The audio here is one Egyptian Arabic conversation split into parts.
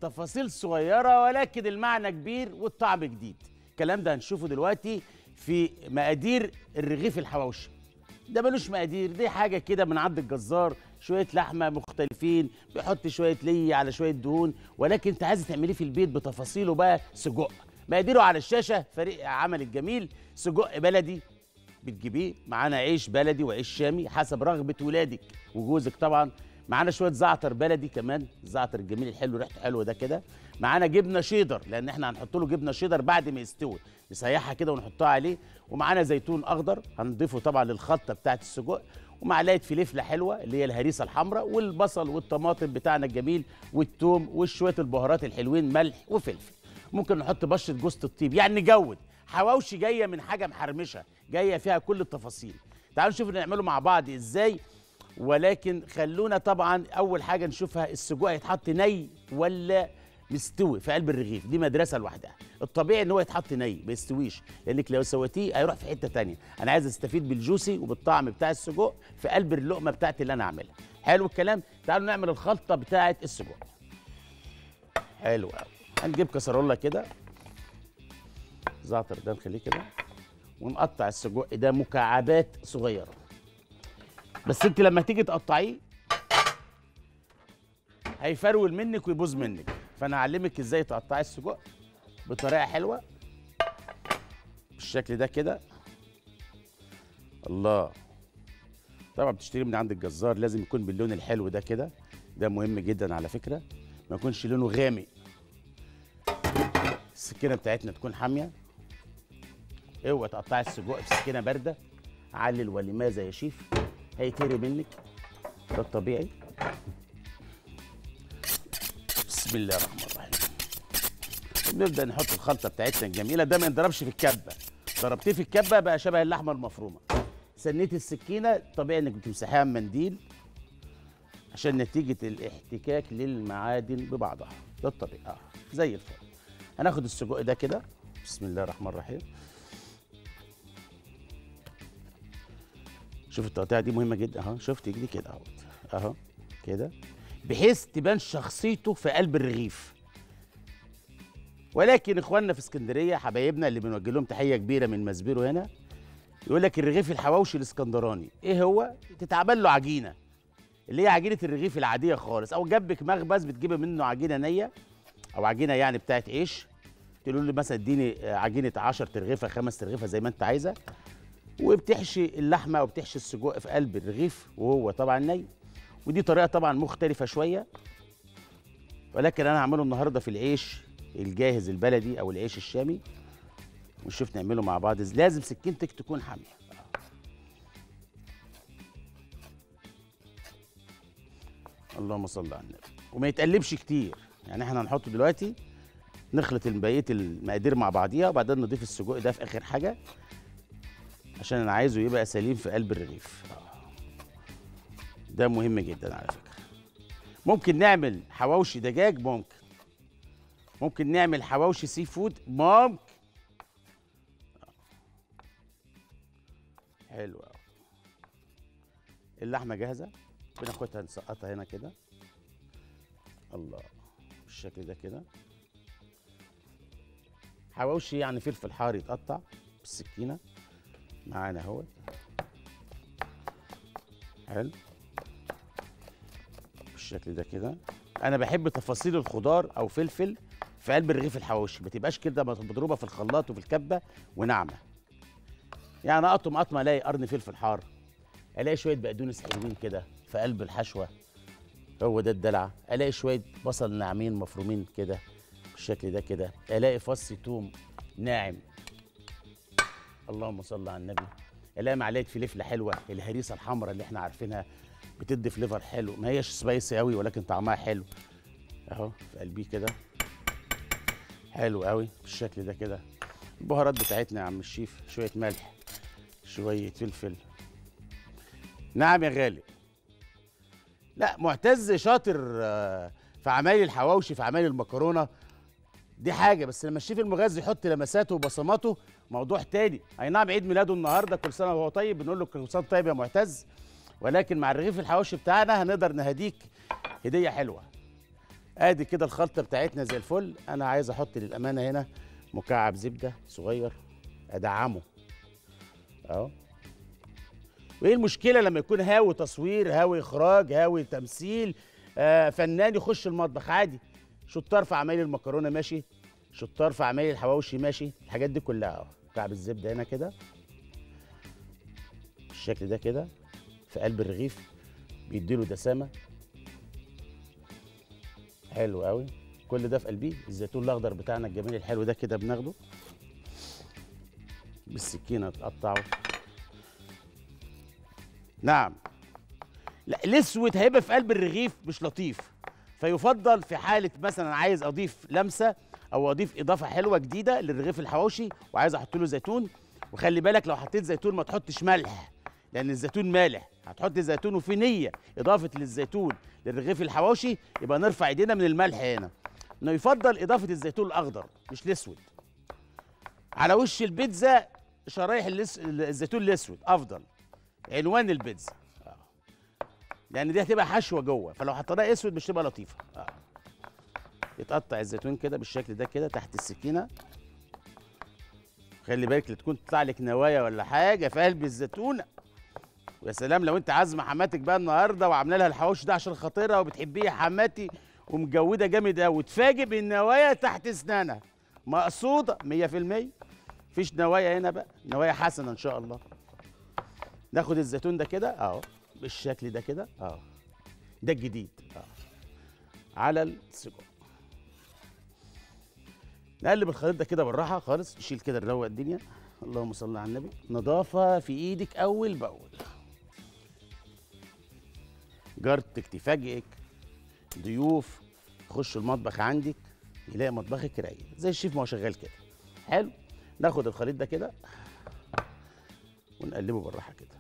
تفاصيل صغيره ولكن المعنى كبير والطعم جديد الكلام ده هنشوفه دلوقتي في مقادير الرغيف الحواوشي ده ملوش مقادير دي حاجه كده من عند الجزار شويه لحمه مختلفين بيحط شويه لي على شويه دهون ولكن انت عايز تعمليه في البيت بتفاصيله بقى سجق مقاديره على الشاشه فريق عمل الجميل سجق بلدي بتجيبيه معانا عيش بلدي وعيش شامي حسب رغبه ولادك وجوزك طبعا معانا شويه زعتر بلدي كمان الزعتر الجميل الحلو ريحته حلوه ده كده معانا جبنه شيدر لان احنا هنحط له جبنه شيدر بعد ما يستوي نسيحها كده ونحطها عليه ومعانا زيتون اخضر هنضيفه طبعا للخلطه بتاعه السجق ومعلقه فلفله حلوه اللي هي الهريسه الحمراء والبصل والطماطم بتاعنا الجميل والثوم وشويه البهارات الحلوين ملح وفلفل ممكن نحط بشره جوز الطيب يعني نجود حواوشي جايه من حاجه محرمشه جايه فيها كل التفاصيل تعالوا نشوف نعمله مع بعض ازاي ولكن خلونا طبعا اول حاجه نشوفها السجق هيتحط ني ولا مستوي في قلب الرغيف دي مدرسه لوحدها الطبيعي ان هو يتحط ني ما يستويش لانك لو سويتيه هيروح في حته تانية انا عايز استفيد بالجوسي وبالطعم بتاع السجق في قلب اللقمه بتاعتي اللي انا اعملها حلو الكلام تعالوا نعمل الخلطه بتاعه السجق حلو قوي هنجيب كسرولة كده زعتر ده نخليه كده ونقطع السجق ده مكعبات صغيره بس انت لما تيجي تقطعيه هيفرول منك ويبوظ منك فانا هعلمك ازاي تقطعي السجق بطريقه حلوه بالشكل ده كده الله طبعا بتشتري من عند الجزار لازم يكون باللون الحلو ده كده ده مهم جدا على فكره ما يكونش لونه غامق السكينه بتاعتنا تكون حاميه اوعى تقطعي السجق بسكينه بارده علل ولماذا يا شيف هيتهري منك ده الطبيعي بسم الله الرحمن الرحيم نبدا نحط الخلطه بتاعتنا الجميله ده ما ينضربش في الكبه ضربتيه في الكبه بقى شبه اللحمه المفرومه سنيت السكينه طبيعي انك بتمسحيها بمنديل عشان نتيجه الاحتكاك للمعادن ببعضها ده الطبيعي اه زي الفل هناخد السجق ده كده بسم الله الرحمن الرحيم شوف التقطيعه دي مهمه جدا اهو شفت دي كده اهو اهو كده بحيث تبان شخصيته في قلب الرغيف ولكن اخواننا في اسكندريه حبايبنا اللي بنوجه لهم تحيه كبيره من مسبيرو هنا يقول لك الرغيف الحواوشي الاسكندراني ايه هو تتعمل له عجينه اللي هي عجينه الرغيف العاديه خالص او جنبك مخبز بتجيب منه عجينه نيه او عجينه يعني بتاعت عيش تقول له مثلا اديني عجينه 10 ترغيفه خمس ترغيفه زي ما انت عايزه وبتحشي اللحمه او بتحشي السجق في قلب الرغيف وهو طبعا ني ودي طريقه طبعا مختلفه شويه ولكن انا هعمله النهارده في العيش الجاهز البلدي او العيش الشامي ونشوف نعمله مع بعض إزاي. لازم سكينتك تكون حاميه اللهم صل على النبي وما يتقلبش كتير يعني احنا هنحطه دلوقتي نخلط بقيه المقادير مع بعضيها وبعدين نضيف السجق ده في اخر حاجه عشان انا عايزه يبقى سليم في قلب الرغيف ده مهم جدا على فكره ممكن نعمل حواوشي دجاج ممكن ممكن نعمل حواوشي سي فود ممكن حلو قوي اللحمه جاهزه بناخدها نسقطها هنا كده الله بالشكل ده كده حواوشي يعني فلفل حار يتقطع بالسكينه معانا اهوت حلو بالشكل ده كده انا بحب تفاصيل الخضار او فلفل في قلب الرغيف الحواوشي ما تبقاش كده مضروبه في الخلاط وفي الكبه وناعمه يعني اقطم قطمه الاقي قرن فلفل حار الاقي شويه بقدونس حلوين كده في قلب الحشوه هو ده الدلع الاقي شويه بصل ناعمين مفرومين كده بالشكل ده كده الاقي فص توم ناعم اللهم صل على النبي الاقي معلقه فلفله حلوه الهريسه الحمراء اللي احنا عارفينها بتدي فليفر حلو ما هيش سبايسي قوي ولكن طعمها حلو اهو في قلبيه كده حلو قوي بالشكل ده كده البهارات بتاعتنا يا عم الشيف شويه ملح شويه فلفل نعم يا غالي لا معتز شاطر آه، في عمايل الحواوشي في عمايل المكرونه دي حاجه بس لما الشيف المغذي يحط لمساته وبصماته موضوع تاني اي نعم عيد ميلاده النهارده كل سنه وهو طيب بنقول له كل سنه طيب يا ولكن مع الرغيف الحواوشي بتاعنا هنقدر نهديك هديه حلوه ادي كده الخلطه بتاعتنا زي الفل انا عايز احط للامانه هنا مكعب زبده صغير ادعمه اهو وايه المشكله لما يكون هاوي تصوير هاوي اخراج هاوي تمثيل آه فنان يخش المطبخ عادي شطار في عمايل المكرونه ماشي شطار في عمايل الحواوشي ماشي الحاجات دي كلها اهو مكعب الزبده هنا كده بالشكل ده كده في قلب الرغيف بيديله دسامه حلو قوي كل ده في قلبيه الزيتون الاخضر بتاعنا الجميل الحلو ده كده بناخده بالسكينه تقطعه نعم لا الاسود هيبقى في قلب الرغيف مش لطيف فيفضل في حاله مثلا عايز اضيف لمسه او اضيف اضافه حلوه جديده للرغيف الحواوشي وعايز احط له زيتون وخلي بالك لو حطيت زيتون ما تحطش ملح لان الزيتون مالح هتحط زيتون وفي نيه اضافه للزيتون للرغيف الحواوشي يبقى نرفع ايدينا من الملح هنا انه يفضل اضافه الزيتون الاخضر مش الاسود على وش البيتزا شرايح اللس... الزيتون الاسود افضل عنوان البيتزا آه. لان دي هتبقى حشوه جوه فلو حطيناها اسود مش تبقى لطيفه آه. يتقطع الزيتون كده بالشكل ده كده تحت السكينه خلي بالك لا تكون تطلع لك نوايا ولا حاجه في قلب الزيتونه ويا سلام لو انت عازمه حماتك بقى النهارده وعامله لها الحواوشي ده عشان خاطرها وبتحبيه يا حماتي ومجوده جامد قوي وتفاجئ بالنوايا تحت اسنانها مقصوده 100% مفيش نوايا هنا بقى نوايا حسنه ان شاء الله ناخد الزيتون ده كده اهو بالشكل ده كده اهو ده الجديد اهو على السجق نقلب الخليط ده كده بالراحه خالص نشيل كده نروق الدنيا اللهم صل على النبي نظافه في ايدك اول باول جارتك تفاجئك ضيوف يخشوا المطبخ عندك يلاقي مطبخك رايق زي الشيف ما هو شغال كده حلو ناخد الخليط ده كده ونقلبه بالراحه كده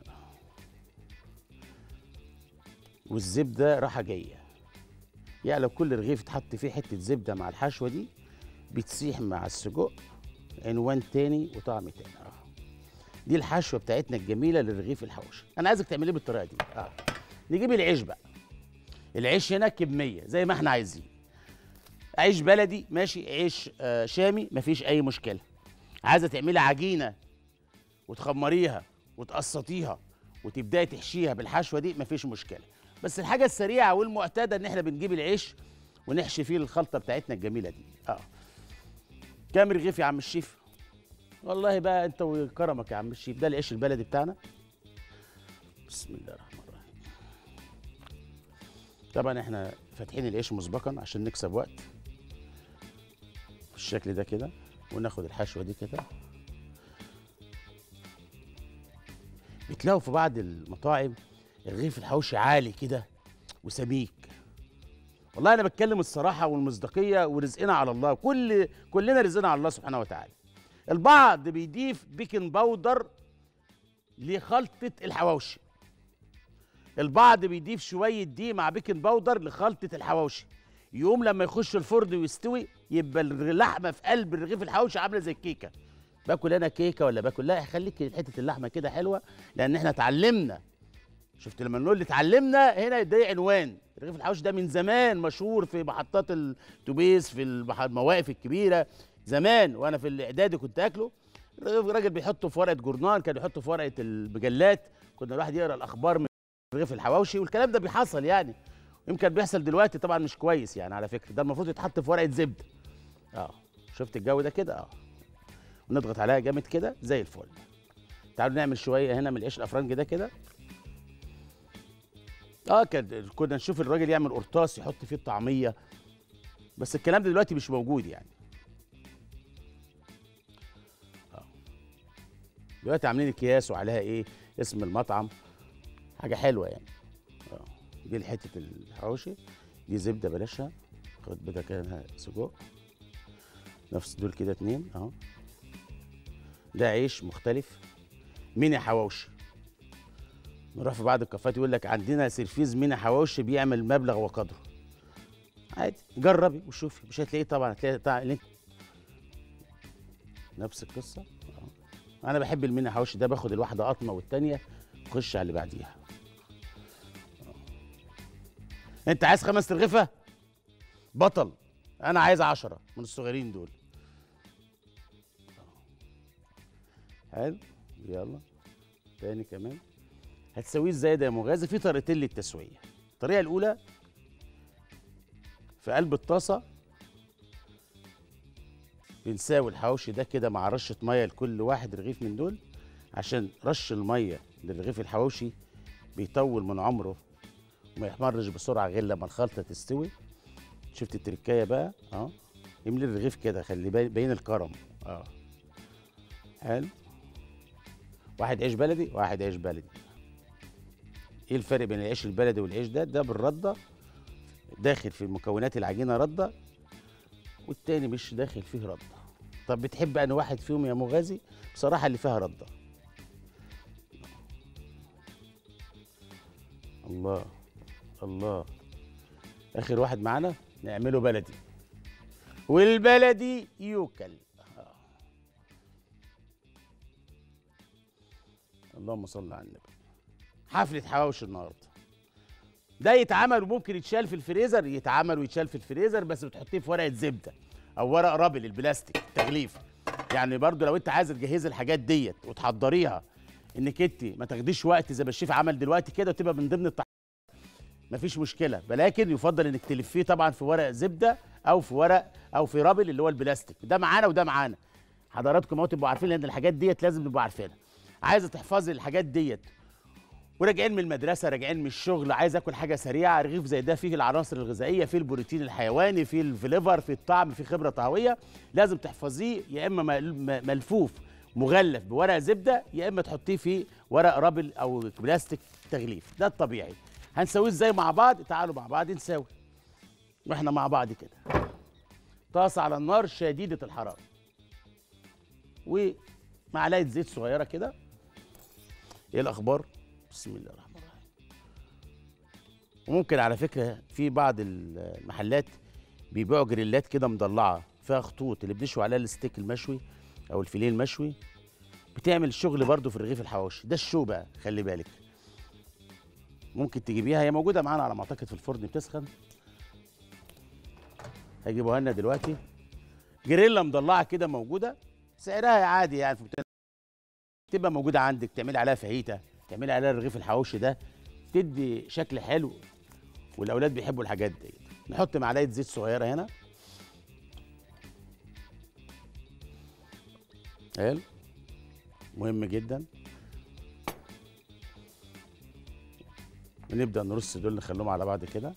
والزبده راحه جايه يعني لو كل رغيف اتحط فيه حته زبده مع الحشوه دي بتسيح مع السجق عنوان تاني وطعم تاني اه دي الحشوه بتاعتنا الجميله للرغيف الحوشي انا عايزك تعمليه بالطريقه دي اه نجيب العيش بقى العيش هنا كميه زي ما احنا عايزين عيش بلدي ماشي عيش آه شامي مفيش اي مشكله عايزه تعملي عجينه وتخمريها وتقسطيها وتبداي تحشيها بالحشوه دي مفيش مشكله بس الحاجه السريعه والمعتاده ان احنا بنجيب العيش ونحشي فيه الخلطه بتاعتنا الجميله دي اه كام رغيف يا عم الشيف والله بقى انت وكرمك يا عم الشيف ده العيش البلدي بتاعنا بسم الله الرحمن الرحيم طبعا احنا فاتحين العيش مسبقا عشان نكسب وقت بالشكل ده كده وناخد الحشوه دي كده بتلاقوا في بعض المطاعم الرغيف الحوشي عالي كده وسميك والله انا بتكلم الصراحه والمصداقيه ورزقنا على الله كل كلنا رزقنا على الله سبحانه وتعالى البعض بيضيف بيكنج باودر لخلطه الحواوشي البعض بيضيف شويه دي مع بيكنج باودر لخلطه الحواوشي يقوم لما يخش الفرن ويستوي يبقى اللحمه في قلب الرغيف الحواوشي عامله زي الكيكه باكل انا كيكه ولا باكل لا خليك حته اللحمه كده حلوه لان احنا اتعلمنا شفت لما نقول اللي اتعلمنا هنا ده عنوان رغيف الحواوشي ده من زمان مشهور في محطات الاتوبيس في المح- المواقف الكبيره زمان وانا في الاعدادي كنت اكله الراجل بيحطه في ورقه جورنال كان يحطه في ورقه المجلات كنا الواحد يقرا الاخبار من رغيف الحواوشي والكلام ده بيحصل يعني يمكن بيحصل دلوقتي طبعا مش كويس يعني على فكره ده المفروض يتحط في ورقه زبده اه شفت الجو ده كده اه ونضغط عليها جامد كده زي الفل تعالوا نعمل شويه هنا من العيش الافرنجي ده كده اه كان كنا نشوف الراجل يعمل قرطاس يحط فيه الطعميه بس الكلام ده دلوقتي مش موجود يعني آه. دلوقتي عاملين اكياس وعليها ايه اسم المطعم حاجه حلوه يعني اه دي حته الحواوشي دي زبده بلاشها خد بدك كده سجق نفس دول كده اتنين اهو ده عيش مختلف ميني حواوشي نروح في بعض الكافيهات يقول لك عندنا سيرفيز ميني حواوشي بيعمل مبلغ وقدره عادي جربي وشوفي مش هتلاقيه طبعا هتلاقي طبعا لينك نفس القصه أهو. انا بحب الميني حواوشي ده باخد الواحده قطمه والتانيه اخش على اللي بعديها أهو. انت عايز خمس ترغيفه بطل انا عايز عشرة من الصغيرين دول حلو يلا تاني كمان هتسويه ازاي ده يا مغازي في طريقتين للتسويه الطريقه الاولى في قلب الطاسه بنساوي الحواوشي ده كده مع رشه ميه لكل واحد رغيف من دول عشان رش الميه للرغيف الحواوشي بيطول من عمره وما يحمرش بسرعه غير لما الخلطه تستوي شفت التركايه بقى اه يملي الرغيف كده خلي بالي بين الكرم اه حلو واحد عيش بلدي واحد عيش بلدي ايه الفرق بين العيش البلدي والعيش ده ده بالرده داخل في مكونات العجينه رده والتاني مش داخل فيه رده طب بتحب انهي واحد فيهم يا مغازي بصراحه اللي فيها رده الله الله اخر واحد معانا نعمله بلدي والبلدي يوكل آه. اللهم صل على النبي حفله حواوشي النهارده ده يتعمل وممكن يتشال في الفريزر يتعمل ويتشال في الفريزر بس بتحطيه في ورقه زبده او ورق رابل البلاستيك التغليف يعني برضو لو انت عايزه تجهزي الحاجات ديت وتحضريها انك انت ما تاخديش وقت زي ما الشيف عمل دلوقتي كده وتبقى من ضمن التح... مفيش مشكله ولكن يفضل انك تلفيه طبعا في ورق زبده او في ورق او في رابل اللي هو البلاستيك ده معانا وده معانا حضراتكم اهو تبقوا عارفين لان الحاجات ديت لازم نبقوا عارفينها عايزه تحفظي الحاجات ديت وراجعين من المدرسه راجعين من الشغل عايز اكل حاجه سريعه رغيف زي ده فيه العناصر الغذائيه فيه البروتين الحيواني فيه الفليفر فيه الطعم فيه خبره طهويه لازم تحفظيه يا اما مل- م- ملفوف مغلف بورق زبده يا اما تحطيه في ورق رابل او بلاستيك تغليف ده الطبيعي هنسويه ازاي مع بعض تعالوا مع بعض نساوي واحنا مع بعض كده طاسه على النار شديده الحراره ومعلقه زيت صغيره كده ايه الاخبار بسم الله الرحمن الرحيم وممكن على فكره في بعض المحلات بيبيعوا جريلات كده مضلعه فيها خطوط اللي بنشوي عليها الستيك المشوي او الفيليه المشوي بتعمل شغل برضو في الرغيف الحواوشي ده الشو بقى خلي بالك ممكن تجيبيها هي موجوده معانا على ما اعتقد في الفرن بتسخن هيجيبوها لنا دلوقتي جريلا مضلعه كده موجوده سعرها عادي يعني في بتاع- تبقى موجوده عندك تعملي عليها فاهيتا تعملي عليها الرغيف الحواوشي ده تدي شكل حلو والاولاد بيحبوا الحاجات دي نحط معلقه زيت صغيره هنا حلو مهم جدا ونبدا نرص دول نخليهم على بعض كده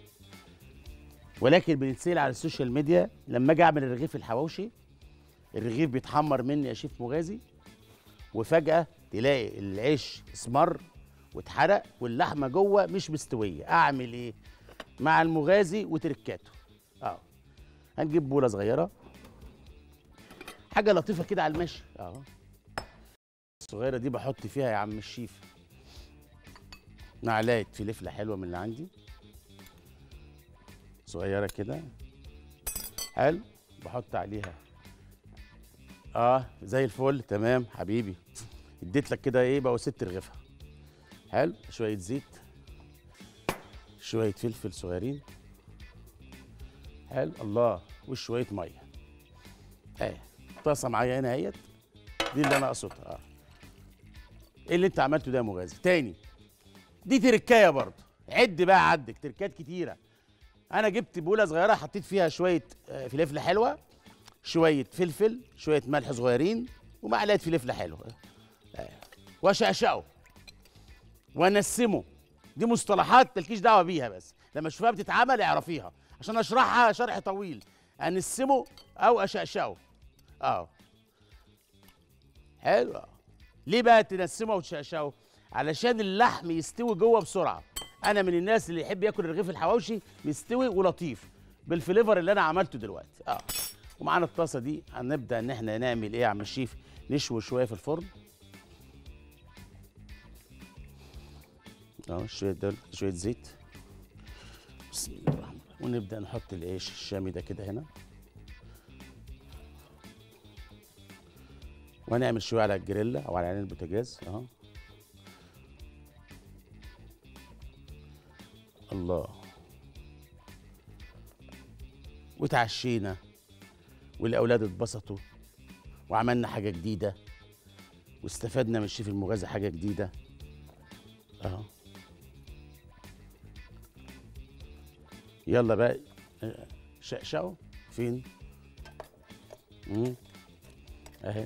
ولكن بنتسال على السوشيال ميديا لما اجي اعمل الرغيف الحواوشي الرغيف بيتحمر مني يا شيف مغازي وفجاه تلاقي العيش اسمر واتحرق واللحمه جوه مش مستويه اعمل ايه مع المغازي وتركاته اه هنجيب بوله صغيره حاجه لطيفه كده على المشي اه الصغيره دي بحط فيها يا عم الشيف معلقه فلفله حلوه من اللي عندي صغيره كده حلو بحط عليها اه زي الفل تمام حبيبي اديت لك كده ايه بقى ست رغيفها حلو شويه زيت شويه فلفل صغيرين حلو الله وشويه ميه اهي طاسه معايا هنا اهيت دي اللي انا اقصدها اه ايه اللي انت عملته ده يا مغازي تاني دي تركايه برضه عد بقى عندك تركات كتيره انا جبت بوله صغيره حطيت فيها شويه آه، فلفله حلوه شويه فلفل شويه ملح صغيرين ومعلقه فلفله حلوه آه. واشقشقه وانسمه دي مصطلحات مالكيش دعوه بيها بس لما تشوفها بتتعمل اعرفيها عشان اشرحها شرح طويل انسمه او اشقشقه اه حلو آه. ليه بقى تنسمه وتشقشقه علشان اللحم يستوي جوه بسرعه انا من الناس اللي يحب ياكل الرغيف الحواوشي مستوي ولطيف بالفليفر اللي انا عملته دلوقتي اه ومعانا الطاسه دي هنبدا ان احنا نعمل ايه يا عم الشيف نشوي شويه في الفرن اه شويه دول شويه زيت بسم الله الرحمن الرحيم ونبدا نحط العيش الشامي ده كده هنا وهنعمل شويه على الجريلا او على عين البوتاجاز اه الله وتعشينا والاولاد اتبسطوا وعملنا حاجه جديده واستفدنا من الشيف المغازي حاجه جديده اهو يلا بقى آه، شقشقوا فين مم. اهي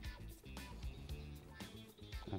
آه.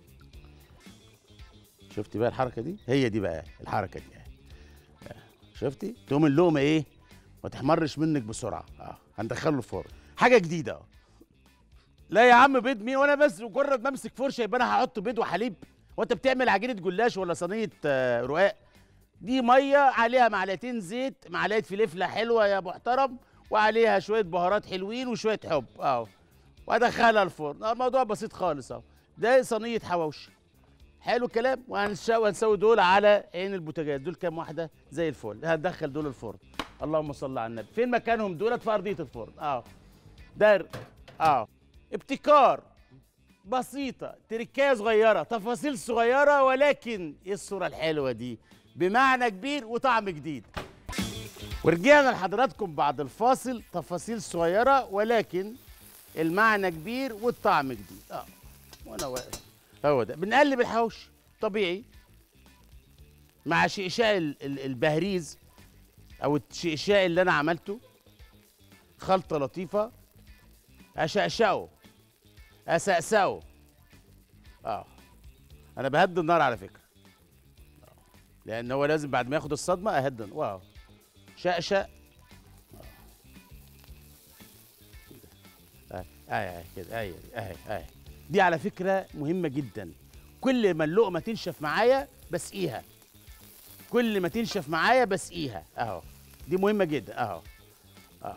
شفتي بقى الحركه دي هي دي بقى الحركه دي اهي آه. شفتي تقوم اللقمه ايه ما تحمرش منك بسرعه اه هندخله الفرن حاجه جديده اه لا يا عم بيض مين وانا بس مجرد ما امسك فرشه يبقى انا هحط بيض وحليب وانت بتعمل عجينه جلاش ولا صينيه آه، رقاق دي ميه عليها معلقتين زيت معلقه فلفله حلوه يا محترم وعليها شويه بهارات حلوين وشويه حب اهو وادخلها الفرن آه، الموضوع بسيط خالص اهو ده صينيه حواوشي حلو الكلام وهنسوي هنسوي دول على عين البوتاجاز دول كام واحده زي الفل هندخل دول الفرن اللهم صل على النبي فين مكانهم دولت في ارضيه الفرن اه ده اه ابتكار بسيطة تركاية صغيرة تفاصيل صغيرة ولكن ايه الصورة الحلوة دي بمعنى كبير وطعم جديد ورجعنا لحضراتكم بعد الفاصل تفاصيل صغيرة ولكن المعنى كبير والطعم جديد اه وانا واقف هو ده بنقلب الحوش طبيعي مع شقشاق ال- ال- البهريز او الشقشاق اللي انا عملته خلطة لطيفة اشقشقه اسقسقه اه انا بهدي النار على فكره آه. لان هو لازم بعد ما ياخد الصدمه اهدي النار. واو شقشق اه اهي كده اهي اهي اهي دي على فكره مهمه جدا كل ما اللقمه تنشف معايا بسقيها كل ما تنشف معايا بسقيها اهو دي مهمه جدا اهو اه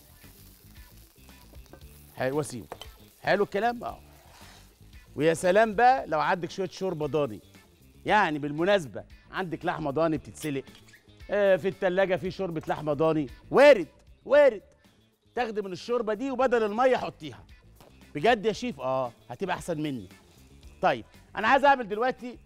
حلو وسيم حلو الكلام اه ويا سلام بقى لو عندك شويه شوربه ضاني يعني بالمناسبه عندك لحمه ضاني بتتسلق آه في التلاجة في شوربه لحمه ضاني وارد وارد تاخدي من الشوربه دي وبدل الميه حطيها بجد يا شيف اه هتبقى احسن مني طيب انا عايز اعمل دلوقتي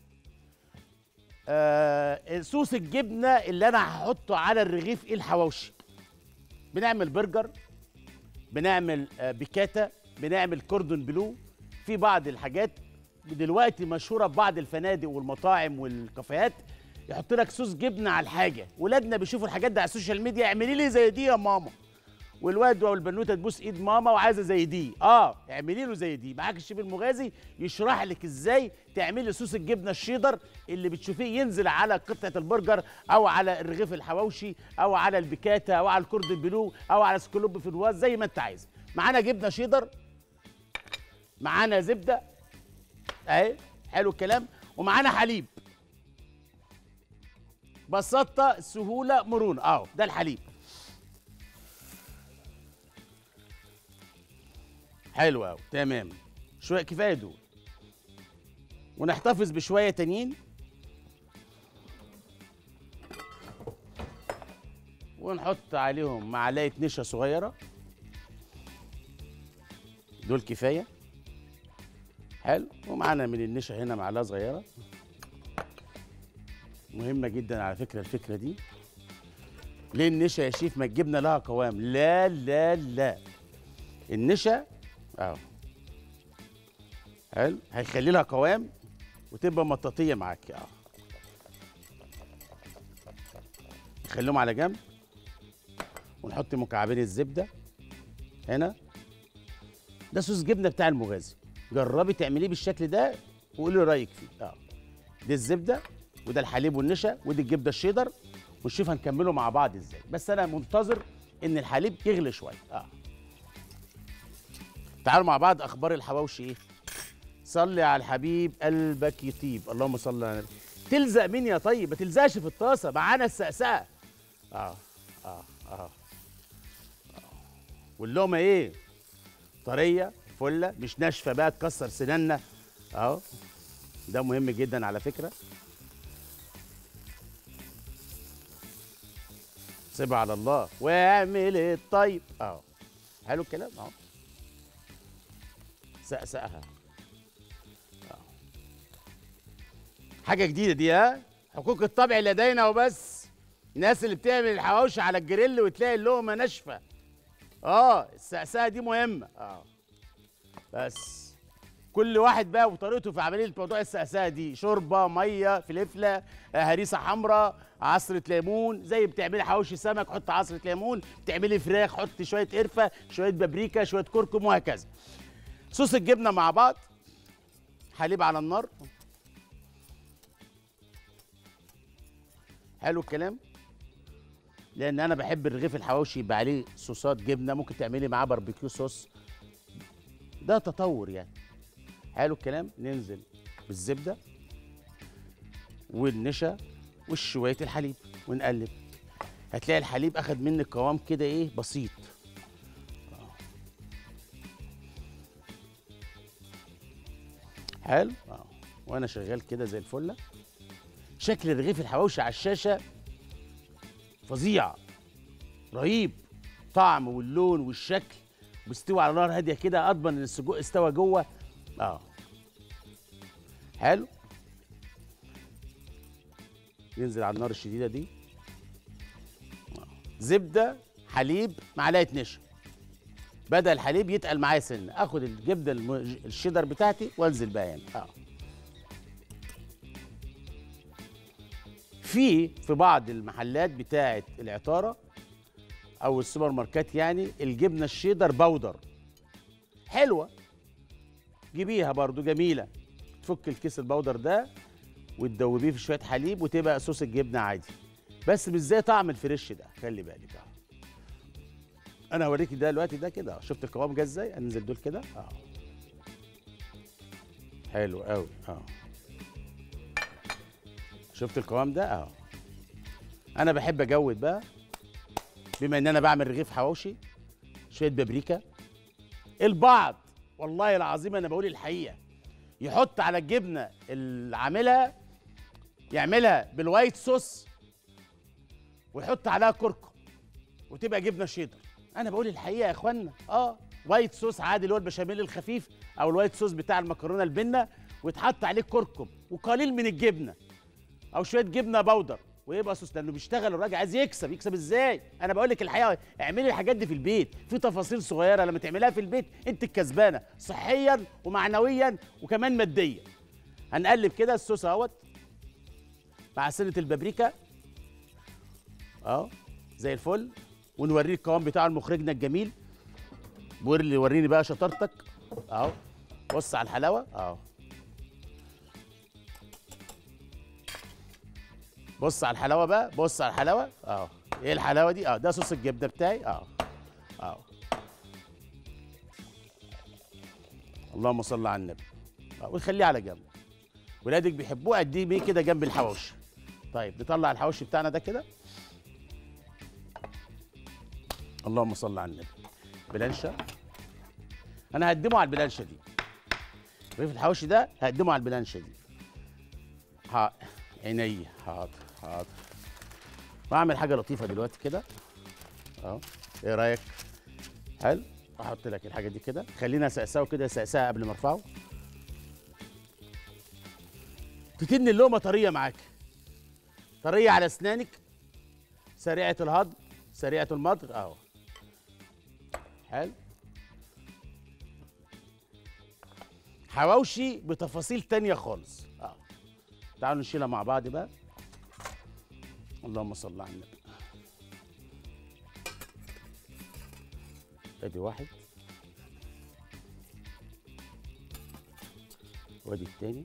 آه صوص الجبنه اللي انا هحطه على الرغيف ايه الحواوشي بنعمل برجر بنعمل آه، بيكاتا بنعمل كوردون بلو في بعض الحاجات دلوقتي مشهوره في بعض الفنادق والمطاعم والكافيهات يحط لك صوص جبنه على الحاجه ولادنا بيشوفوا الحاجات دي على السوشيال ميديا اعملي لي زي دي يا ماما والواد او البنوته تبوس ايد ماما وعايزه زي دي اه اعملي له زي دي معاك الشيف المغازي يشرح لك ازاي تعملي صوص الجبنه الشيدر اللي بتشوفيه ينزل على قطعه البرجر او على الرغيف الحواوشي او على البيكاتا او على الكوردون بلو او على سكلوب في الواز زي ما انت عايز معانا جبنه شيدر معانا زبده اهي حلو الكلام ومعانا حليب بساطه سهوله مرونه اهو ده الحليب حلو قوي تمام شويه كفايه دول ونحتفظ بشويه تانيين ونحط عليهم معلقه نشا صغيره دول كفايه حلو ومعانا من النشا هنا معلقه صغيره مهمه جدا على فكره الفكره دي ليه النشا يا شيف ما الجبنه لها قوام لا لا لا النشا اهو حلو هيخلي لها قوام وتبقى مطاطيه معاك اه نخليهم على جنب ونحط مكعبين الزبده هنا ده صوص جبنه بتاع المغازي جربي تعمليه بالشكل ده وقولي رايك فيه اه دي الزبده وده الحليب والنشا ودي الجبنه الشيدر ونشوف هنكمله مع بعض ازاي بس انا منتظر ان الحليب يغلي شويه اه تعالوا مع بعض اخبار الحواوشي ايه صلي على الحبيب قلبك يطيب اللهم صل على النبي تلزق مين يا طيب ما تلزقش في الطاسه معانا السقسقه اه اه اه واللقمه ايه طريه فله مش ناشفه بقى تكسر سناننا اهو ده مهم جدا على فكره سيبها على الله واعمل الطيب اهو حلو الكلام اهو سقسقها أهو. حاجه جديده دي ها حقوق الطبع لدينا وبس الناس اللي بتعمل الحواوشي على الجريل وتلاقي اللقمه ناشفه اه السقسقه دي مهمه اه بس كل واحد بقى وطريقته في عمليه موضوع السقسقه دي شوربه ميه فلفله آه، هريسه حمراء عصره ليمون زي بتعملي حواوشي سمك حط عصره ليمون بتعملي فراخ حط شويه قرفه شويه بابريكا شويه كركم وهكذا صوص الجبنه مع بعض حليب على النار حلو الكلام لان انا بحب الرغيف الحواوشي يبقى عليه صوصات جبنه ممكن تعملي معاه باربيكيو صوص ده تطور يعني حلو الكلام ننزل بالزبده والنشا وشويه الحليب ونقلب هتلاقي الحليب اخد منك قوام كده ايه بسيط آه. حلو اه وانا شغال كده زي الفله شكل رغيف الحواوشي على الشاشه فظيع رهيب طعم واللون والشكل بيستوي على نار هاديه كده اضمن ان السجق استوى جوه اه حلو ينزل على النار الشديده دي آه. زبده حليب معلقه نشا بدا الحليب يتقل معايا سنه اخد الجبنه الم- الشيدر بتاعتي وانزل بقى يعني اه في في بعض المحلات بتاعه العطاره او السوبر ماركت يعني الجبنه الشيدر بودر حلوه جيبيها برضو جميله تفك الكيس البودر ده وتدوبيه في شويه حليب وتبقى صوص الجبنه عادي بس مش زي طعم الفريش ده خلي بالك اه انا هوريكي ده دلوقتي ده كده آه. شفت القوام جه ازاي انزل دول كده اه حلو قوي اه شفت القوام ده اه انا بحب اجود بقى بما ان انا بعمل رغيف حواوشي شويه بابريكا البعض والله العظيم انا بقول الحقيقه يحط على الجبنه اللي عاملها يعملها بالوايت صوص ويحط عليها كركم وتبقى جبنه شيدر انا بقول الحقيقه يا اخوانا اه وايت صوص عادي اللي هو البشاميل الخفيف او الوايت صوص بتاع المكرونه البنه ويتحط عليه كركم وقليل من الجبنه او شويه جبنه بودر ويبقى صوص لانه بيشتغل الراجل عايز يكسب يكسب ازاي انا بقول لك الحقيقه اعملي الحاجات دي في البيت في تفاصيل صغيره لما تعملها في البيت انت الكسبانه صحيا ومعنويا وكمان ماديا هنقلب كده الصوص اهوت مع سنه البابريكا اه زي الفل ونوريه القوام بتاع مخرجنا الجميل وري وريني بقى شطارتك اهو بص على الحلاوه اهو بص على الحلاوه بقى بص على الحلاوه اهو ايه الحلاوه دي اه ده صوص الجبنه بتاعي اه اه اللهم صل على النبي آه. وتخليه على جنب ولادك بيحبوه اديه بيه كده جنب الحواوشي طيب نطلع الحواوشي بتاعنا ده كده اللهم صل على النبي بلانشا انا هقدمه على البلانشا دي رغيف الحواوشي ده هقدمه على البلانشا دي ها عيني حاضر حاضر واعمل حاجه لطيفه دلوقتي كده اهو ايه رايك حلو احط لك الحاجه دي كده خلينا سقساه كده سقساه قبل ما ارفعه تتن اللقمه طريه معاك طريه على اسنانك سريعه الهضم سريعه المضغ اهو حلو حواوشي بتفاصيل تانية خالص اه تعالوا نشيلها مع بعض بقى اللهم صل على النبي ادي واحد وادي التاني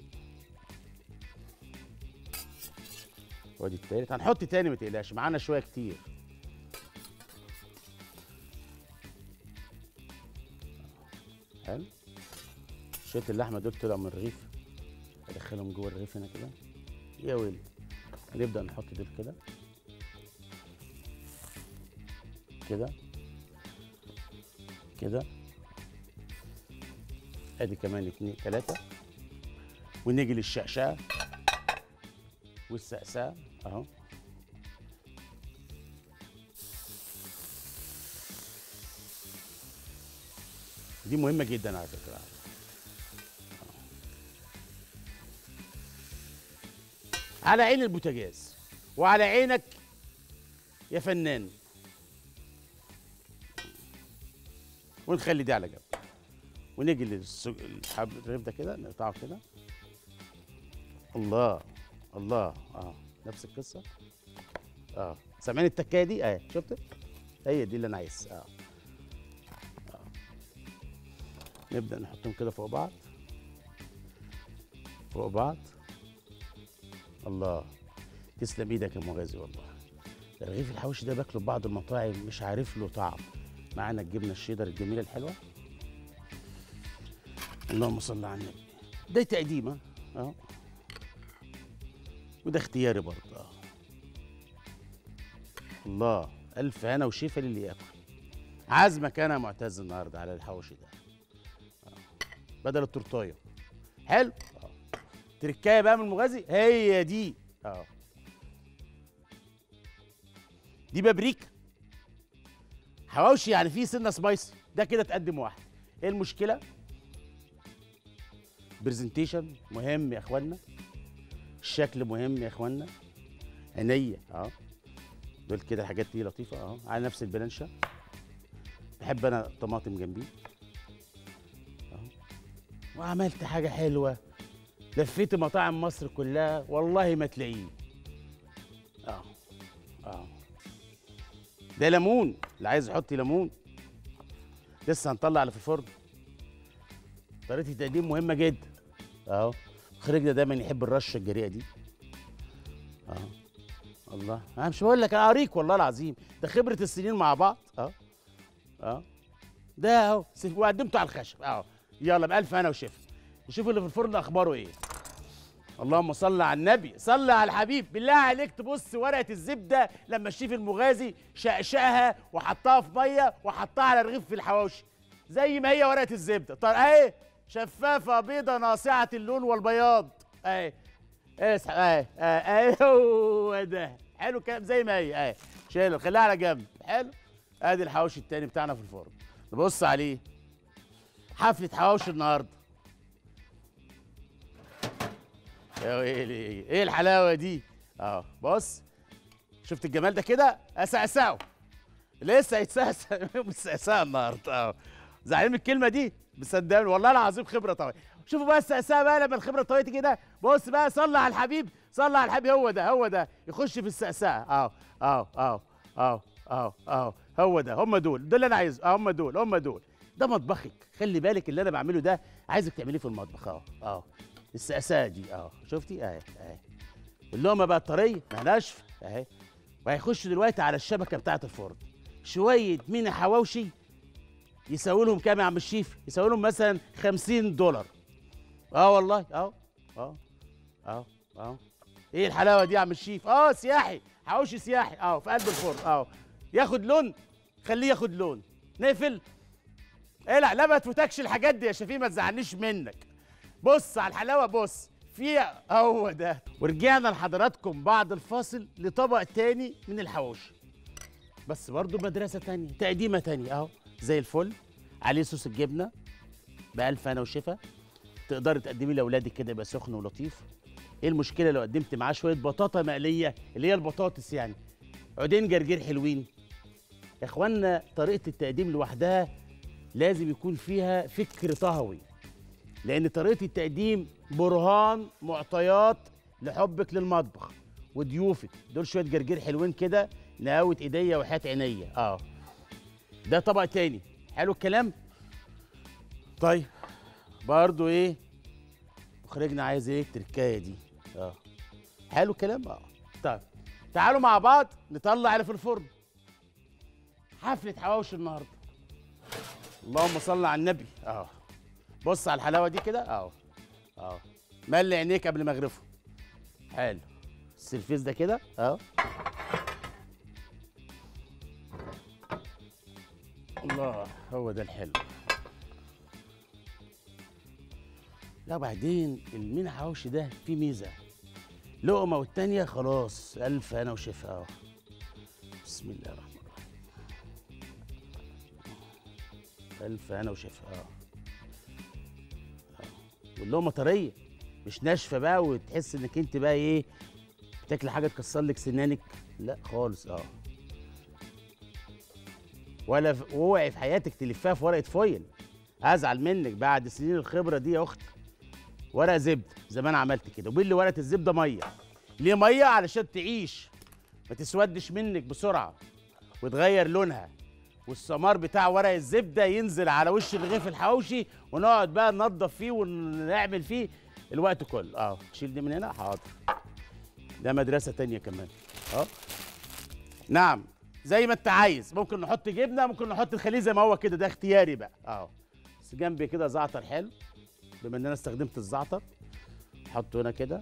وادي التالت هنحط تاني ما تقلقش معانا شويه كتير حلو شويه اللحمه دول طلعوا من الرغيف ادخلهم جوه الرغيف هنا كده يا ويلي نبدا نحط دول كده كده كده ادي كمان اتنين تلاته ونيجي للشقشقه والسقسقه اهو دي مهمه جدا على فكره على عين البوتاجاز وعلى عينك يا فنان ونخلي دي على جنب ونيجي للسج... الحب الرغيف ده كده نقطعه كده الله الله اه نفس القصه اه سامعين التكايه دي اه شفت هي دي اللي انا عايزها اه آه. نبدا نحطهم كده فوق بعض فوق بعض الله تسلم ايدك يا مغازي والله رغيف الحوشي ده باكله في بعض المطاعم مش عارف له طعم معانا الجبنه الشيدر الجميله الحلوه اللهم صل على النبي ده تقديمه اه وده اختياري برضه اه الله الف هنا وشفا للي ياكل عازمك انا يا معتز النهارده على الحوشي ده آه. بدل التورتايه حلو اه تركايه بقى من المغازي هي دي اه دي بابريكا حواوشي يعني فيه سنه سبايسي ده كده تقدم واحد ايه المشكله برزنتيشن مهم يا اخوانا الشكل مهم يا اخوانا عينيا اه دول كده الحاجات دي لطيفه اه على نفس البلانشه بحب انا الطماطم جنبي اه وعملت حاجه حلوه لفيت مطاعم مصر كلها والله ما تلاقيه اه اه ده ليمون اللي عايز يحط ليمون لسه هنطلع اللي في الفرن طريقه التقديم مهمه جدا اهو خريجنا دايما يحب الرشه الجريئه دي اه الله انا مش بقول لك انا قاريك والله العظيم ده خبره السنين مع بعض اه اه ده اهو سيف- وقدمته على الخشب اهو يلا بألف انا وشفا نشوف اللي في الفرن اخباره ايه اللهم صل على النبي صل على الحبيب بالله عليك تبص ورقه الزبده لما الشيف المغازي شقشقها وحطها في ميه وحطها على رغيف في الحواوشي زي ما هي ورقه الزبده طب اهي شفافه بيضه ناصعه اللون والبياض اهي اسحب اهي اهي هو ده حلو كلام زي ما هي اهي شيل خليها على جنب حلو ادي الحواوشي التاني بتاعنا في الفرن نبص عليه حفله حواوشي النهارده يا ويلي ايه الحلاوه دي اه بص شفت الجمال ده كده اسقسقه لسه هيتسقسق مستقسقه النهارده اه زعلان من الكلمه دي مصدقني والله العظيم خبره طويله شوفوا بقى السقسقه بقى لما الخبره طويله كده بص بقى صلى على الحبيب صلى على الحبيب هو ده هو ده يخش في السقسقه اه اه اه اه اه اه هو ده هم دول دول اللي انا عايزه اه هم دول هم دول ده مطبخك خلي بالك اللي انا بعمله ده عايزك تعمليه في المطبخ اه اه السقساء دي اه شفتي اهي اهي اللقمه بقت طريه ما ناشفه اهي وهيخش دلوقتي على الشبكه بتاعه الفرن شويه مينا حواوشي يساوي لهم كام يا عم الشيف يساوي لهم مثلا 50 دولار اه والله اه اه اه اه ايه الحلاوه دي يا عم الشيف اه سياحي حواوشي سياحي اه في قلب الفرن اه ياخد لون خليه ياخد لون نقفل ايه لا لا ما تفوتكش الحاجات دي يا شفيق ما تزعلنيش منك بص على الحلاوه بص فيها هو ده ورجعنا لحضراتكم بعد الفاصل لطبق تاني من الحواوشي بس برضو مدرسه تانية تقديمه تانية اهو زي الفل عليه صوص الجبنه بألف انا وشفا تقدري تقدميه لاولادك كده يبقى سخن ولطيف ايه المشكله لو قدمت معاه شويه بطاطا مقليه اللي هي البطاطس يعني عودين جرجير حلوين يا اخوانا طريقه التقديم لوحدها لازم يكون فيها فكر طهوي لان طريقه التقديم برهان معطيات لحبك للمطبخ وضيوفك دول شويه جرجير حلوين كده نقاوة ايديا وحياة عينيا اه ده طبق تاني حلو الكلام طيب برضو ايه مخرجنا عايز ايه التركايه دي اه حلو الكلام اه طيب تعالوا مع بعض نطلع اللي في الفرن حفله حواوشي النهارده اللهم صل على النبي اه بص على الحلاوه دي كده اه اه ملي عينيك قبل ما اغرفه حلو السرفيس ده كده اه الله هو ده الحلو لا بعدين المين حواوشي ده فيه ميزه لقمه والتانيه خلاص الف انا وشفا اه بسم الله الرحمن الرحيم الف انا وشفا اه واللقمه طريه مش ناشفه بقى وتحس انك انت بقى ايه بتاكل حاجه تكسر لك سنانك لا خالص اه ولا ف- اوعي في حياتك تلفها في ورقه فويل هزعل منك بعد سنين الخبره دي يا اختي ورقه زبده زمان عملت كده وباللي ورقه الزبده ميه ليه ميه علشان تعيش ما تسودش منك بسرعه وتغير لونها والسمار بتاع ورق الزبده ينزل على وش رغيف الحواوشي ونقعد بقى ننضف فيه ونعمل فيه الوقت كله اه تشيل دي من هنا حاضر ده مدرسه تانية كمان اه نعم زي ما انت عايز ممكن نحط جبنه ممكن نحط الخليل زي ما هو كده ده اختياري بقى اه بس جنبي كده زعتر حلو بما ان انا استخدمت الزعتر احطه هنا كده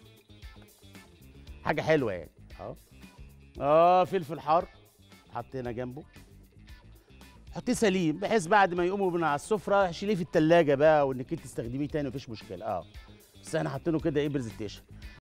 حاجه حلوه يعني اه اه فلفل حار حط هنا جنبه حطيه سليم بحيث بعد ما يقوموا من على السفره شيليه في التلاجة بقى وانك انت تستخدميه تاني مفيش مشكله اه بس احنا حاطينه كده ايه برزنتيشن